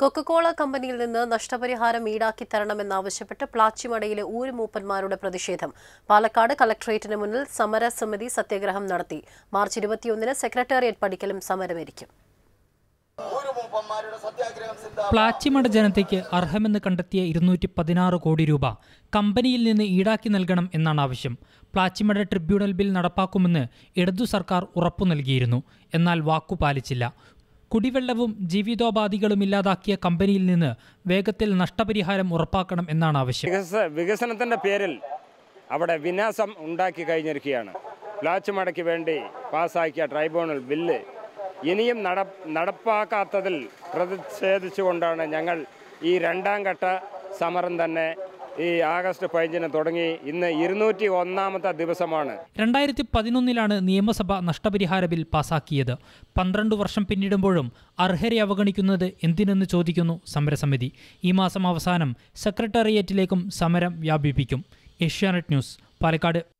Coca Cola കമ്പനിയിൽ നിന്ന് നഷ്ടപരിഹാരം ഈടാക്കി തരണമെന്നാവശ്യപ്പെട്ട് പ്ലാച്ചിമടയിലെ ഊരുമൂപ്പന്മാരുടെ പ്രതിഷേധം പാലക്കാട് കളക്ടറേറ്റിന് മുന്നിൽ സമരസമിതി സത്യാഗ്രഹം നടത്തി മാർച്ച് ഇരുപത്തിയൊന്നിന് സെക്രട്ടേറിയറ്റ് പടിക്കലും സമരമിരിക്കും പ്ലാച്ചിമട ജനതയ്ക്ക് അർഹമെന്ന് കണ്ടെത്തിയ ഇരുന്നൂറ്റി പതിനാറ് കോടി രൂപ കമ്പനിയിൽ നിന്ന് ഈടാക്കി നൽകണം എന്നാണ് ആവശ്യം പ്ലാച്ചിമട ട്രിബ്യൂണൽ ബിൽ നടപ്പാക്കുമെന്ന് ഇടതു സർക്കാർ ഉറപ്പു നൽകിയിരുന്നു എന്നാൽ വാക്കു പാലിച്ചില്ല കുടിവെള്ളവും ജീവിതോപാധികളും ഇല്ലാതാക്കിയ കമ്പനിയിൽ നിന്ന് വേഗത്തിൽ നഷ്ടപരിഹാരം ഉറപ്പാക്കണം എന്നാണ് ആവശ്യം വികസ വികസനത്തിൻ്റെ പേരിൽ അവിടെ വിനാശം ഉണ്ടാക്കി കഴിഞ്ഞിരിക്കുകയാണ് പ്ലാച്ചുമടയ്ക്ക് വേണ്ടി പാസ്സാക്കിയ ട്രൈബ്യൂണൽ ബില്ല് ഇനിയും നട നടപ്പാക്കാത്തതിൽ പ്രതിഷേധിച്ചുകൊണ്ടാണ് ഞങ്ങൾ ഈ രണ്ടാം ഘട്ട സമരം തന്നെ ഈ ആഗസ്റ്റ് പതിനഞ്ചിന് തുടങ്ങി ഇന്ന് ഇരുന്നൂറ്റി ഒന്നാമത്തെ ദിവസമാണ് രണ്ടായിരത്തി പതിനൊന്നിലാണ് നിയമസഭ നഷ്ടപരിഹാര ബിൽ പാസാക്കിയത് പന്ത്രണ്ട് വർഷം പിന്നിടുമ്പോഴും അർഹരെ അവഗണിക്കുന്നത് എന്തിനെന്ന് ചോദിക്കുന്നു സമരസമിതി ഈ മാസം അവസാനം സെക്രട്ടേറിയറ്റിലേക്കും സമരം വ്യാപിപ്പിക്കും ഏഷ്യാനെറ്റ് ന്യൂസ് പാലക്കാട്